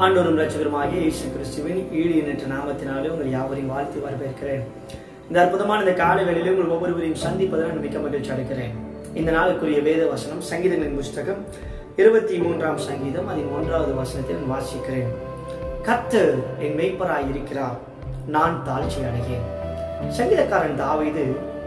ஆண்டோரும் ரட்சகருமாகிய இயேசு கிறிஸ்துவின் ஈடு என்ற நாமத்தினாலே உங்கள் யாவரையும் வாழ்த்து வரவேற்கிறேன் இந்த அற்புதமான இந்த காலை வேளையிலே உங்கள் ஒவ்வொருவரையும் சந்திப்பதில் மிக்க மகிழ்ச்சி அடைக்கிறேன் இந்த நாளுக்குரிய வேத வசனம் சங்கீதங்களின் புஸ்தகம் இருபத்தி மூன்றாம் சங்கீதம் அதில் மூன்றாவது வசனத்தை நான் வாசிக்கிறேன் கர்த்தர் என் மெய்ப்பராய் இருக்கிறார் நான் தாழ்ச்சி அடைகிறேன் சங்கீதக்காரன் தாவீது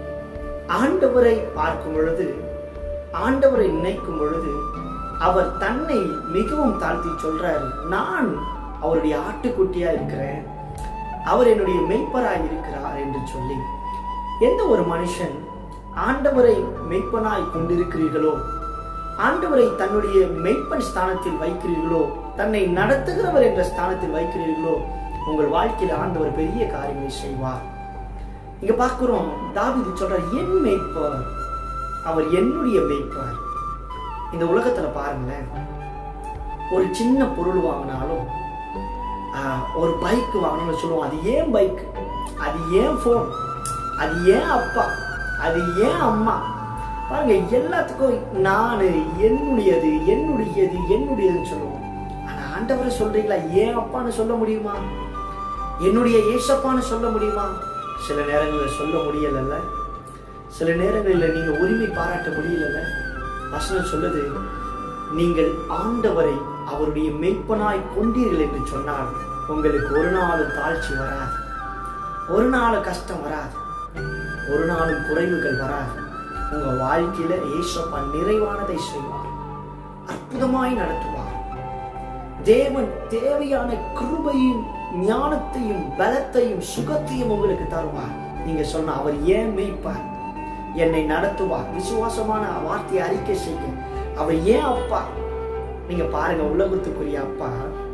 ஆண்டவரை பார்க்கும் பொழுது ஆண்டவரை நினைக்கும் பொழுது அவர் தன்னை மிகவும் தாழ்த்தி சொல்றாரு நான் அவருடைய ஆட்டுக்குட்டியா இருக்கிறேன் அவர் என்னுடைய மெய்ப்பராய் இருக்கிறார் என்று சொல்லி எந்த ஒரு மனுஷன் ஆண்டவரை மெய்ப்பனாய் கொண்டிருக்கிறீர்களோ ஆண்டவரை தன்னுடைய மெய்ப்பன் ஸ்தானத்தில் வைக்கிறீர்களோ தன்னை நடத்துகிறவர் என்ற ஸ்தானத்தில் வைக்கிறீர்களோ உங்கள் வாழ்க்கையில் ஆண்டவர் பெரிய காரியங்களை செய்வார் இங்க பார்க்கிறோம் தாவிது சொல்றார் என் மெய்ப்பர் அவர் என்னுடைய மெய்ப்பர் இந்த உலகத்துல பாருங்களேன் ஒரு சின்ன பொருள் வாங்கினாலும் ஆஹ், ஒரு பைக் வாங்கணும்னு சொல்லுவோம் அது ஏன் பைக் அது ஏன் ஃபோன் அது ஏன் அப்பா அது ஏன் அம்மா பாருங்க எல்லாத்துக்கும் நான் என்னுடையது என்னுடையது என்னுடையதுன்னு சொல்லுவோம் ஆனா ஆண்டவரை சொல்றீங்களா ஏன் அப்பான்னு சொல்ல முடியுமா என்னுடைய ஏசப்பான்னு சொல்ல முடியுமா சில நேரங்களில் சொல்ல முடியலல்ல சில நேரங்களில் நீங்க உரிமை பாராட்ட முடியலல்ல வசனம் சொல்லுது நீங்கள் ஆண்டவரை அவருடைய மெய்ப்பனாய் கொண்டீர்கள் என்று சொன்னால் உங்களுக்கு ஒரு நாள் தாழ்ச்சி வராது ஒரு நாள் கஷ்டம் வராது ஒரு நாளும் குறைவுகள் வராது உங்க வாழ்க்கையில ஏசப்பா நிறைவானதை செய்வார் அற்புதமாய் நடத்துவார் தேவன் தேவையான கிருபையும் ஞானத்தையும் பலத்தையும் சுகத்தையும் உங்களுக்கு தருவார் நீங்க சொன்ன அவர் ஏன் மெய்ப்பார் என்னை நடத்துவார் விசுவாசமான வார்த்தையை அறிக்கை செய்ய அவர் ஏன் அப்பா நீங்க பாருங்க உலகத்துக்குரிய அப்பா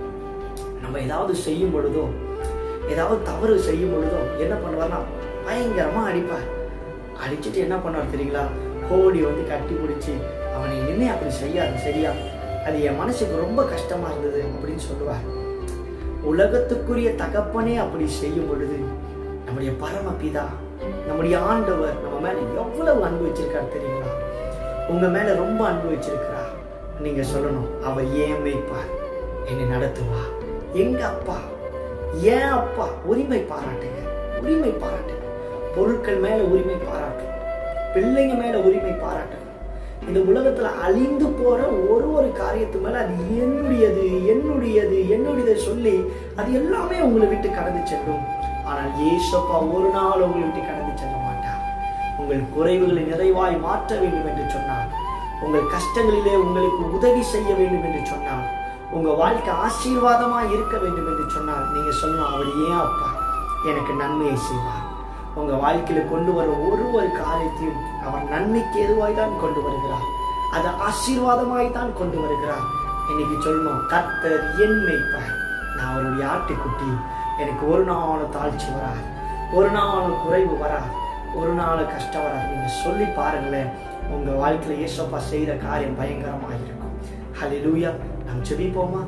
நம்ம ஏதாவது செய்யும் பொழுதோ ஏதாவது தவறு செய்யும் பொழுதோ என்ன பண்ணுவார்னா பயங்கரமா அடிப்பார் அடிச்சுட்டு என்ன பண்ணுவார் தெரியுங்களா கோடி வந்து கட்டி பிடிச்சி அவனை இனிமே அப்படி செய்யாது சரியா அது என் மனசுக்கு ரொம்ப கஷ்டமா இருந்தது அப்படின்னு சொல்லுவார் உலகத்துக்குரிய தகப்பனே அப்படி செய்யும் பொழுது நம்முடைய பரமபிதா நம்முடைய ஆண்டவர் நம்ம மேல எவ்வளவு அன்பு வச்சிருக்கார் தெரியுங்களா உங்க மேல ரொம்ப அன்பு வச்சிருக்கிறார் நீங்க சொல்லணும் அவர் ஏன் மேய்ப்பார் என்னை நடத்துவா எங்க அப்பா ஏன் அப்பா உரிமை பாராட்டுங்க உரிமை பாராட்டுங்க பொருட்கள் மேல உரிமை பாராட்டும் பிள்ளைங்க மேல உரிமை பாராட்டுங்க இந்த உலகத்துல அழிந்து போற ஒரு ஒரு காரியத்து மேல அது என்னுடையது என்னுடையது என்னுடையதை சொல்லி அது எல்லாமே உங்களை விட்டு கடந்து செல்லும் ஆனால் ஏசப்பா ஒரு நாள் உங்களை விட்டு கடந்து செல்ல மாட்டார் உங்கள் குறைவுகளை நிறைவாய் மாற்ற வேண்டும் என்று சொன்னார் உங்கள் கஷ்டங்களிலே உங்களுக்கு உதவி செய்ய வேண்டும் என்று சொன்னார் உங்க வாழ்க்கை ஆசீர்வாதமாய் இருக்க வேண்டும் என்று சொன்னால் நீங்க சொல்லணும் அவர் ஏன் அப்பா எனக்கு நன்மையை செய்வார் உங்க வாழ்க்கையில கொண்டு வர ஒரு ஒரு காரியத்தையும் அவர் நன்மைக்கு எதுவாய் தான் கொண்டு வருகிறார் அது ஆசீர்வாதமாய் தான் கொண்டு வருகிறார் இன்னைக்கு சொல்லணும் கர்த்தர் என் மேய்ப்பார் நான் அவருடைய ஆட்டுக்குட்டி எனக்கு ஒரு நாள் தாழ்ச்சி வராது ஒரு நாள் குறைவு வராது ஒரு நாள் கஷ்டம் வராது நீங்க சொல்லி பாருங்களேன் உங்க வாழ்க்கையில இயேசப்பா செய்யற காரியம் பயங்கரமாக இருக்கும் ஹalleluya நாம் ஜெபிப்போமா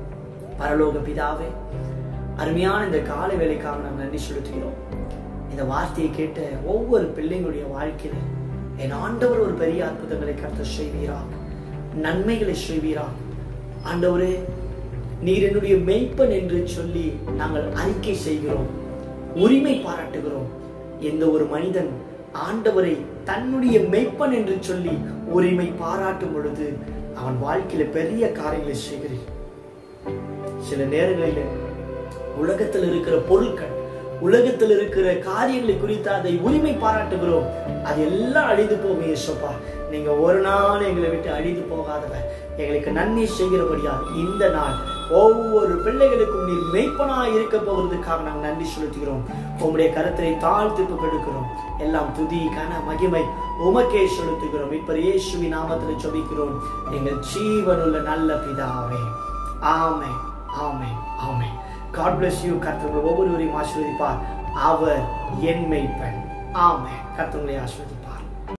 பரலோக பிதாவே அருமையான இந்த காலை வேலைக்காக நாம் நன்றி செலுத்துகிறோம் இந்த வார்த்தையை கேட்ட ஒவ்வொரு பிள்ளைங்களுடைய வாழ்க்கையில என் ஆண்டவர் ஒரு பெரிய அற்புதங்களை கருத்து செய்வீரா நன்மைகளை செய்வீரா ஆண்டவரே நீர் என்னுடைய மெய்ப்பன் என்று சொல்லி நாங்கள் அறிக்கை செய்கிறோம் உரிமை பாராட்டுகிறோம் எந்த ஒரு மனிதன் ஆண்டவரை தன்னுடைய மெய்ப்பன் என்று சொல்லி உரிமை பாராட்டும் பொழுது அவன் வாழ்க்கையில பெரிய காரியங்களை செய்கிறேன் சில நேரங்களில் உலகத்தில் இருக்கிற பொருட்கள் உலகத்தில் இருக்கிற காரியங்களை குறித்து அதை உரிமை பாராட்டுகிறோம் அது எல்லாம் அழிந்து போகும் இயேசுப்பா நீங்க ஒரு நாள் எங்களை விட்டு அழிந்து போகாதவர் எங்களுக்கு நன்மை செய்கிறபடியா இந்த நாள் ஒவ்வொரு பிள்ளைகளுக்கும் நீர் மெய்ப்பனா இருக்க போவதற்காக நாங்கள் நன்றி செலுத்துகிறோம் உம்முடைய கருத்தை தாழ்த்து கெடுக்கிறோம் எல்லாம் துதி கன மகிமை உமக்கே செலுத்துகிறோம் இப்ப இயேசுவி நாமத்தில் ஜெபிக்கிறோம் எங்கள் ஜீவனுள்ள நல்ல பிதாவே ஆமென் ஆமென் ஆமென் காட் bless யூ கர்த்தர் உங்களை ஒவ்வொருவரையும் ஆசீர்வதிப்பார் அவர் என் மெய்ப்பன் ஆமென் கர்த்தர் உங்களை ஆசீர்வதிப்பார்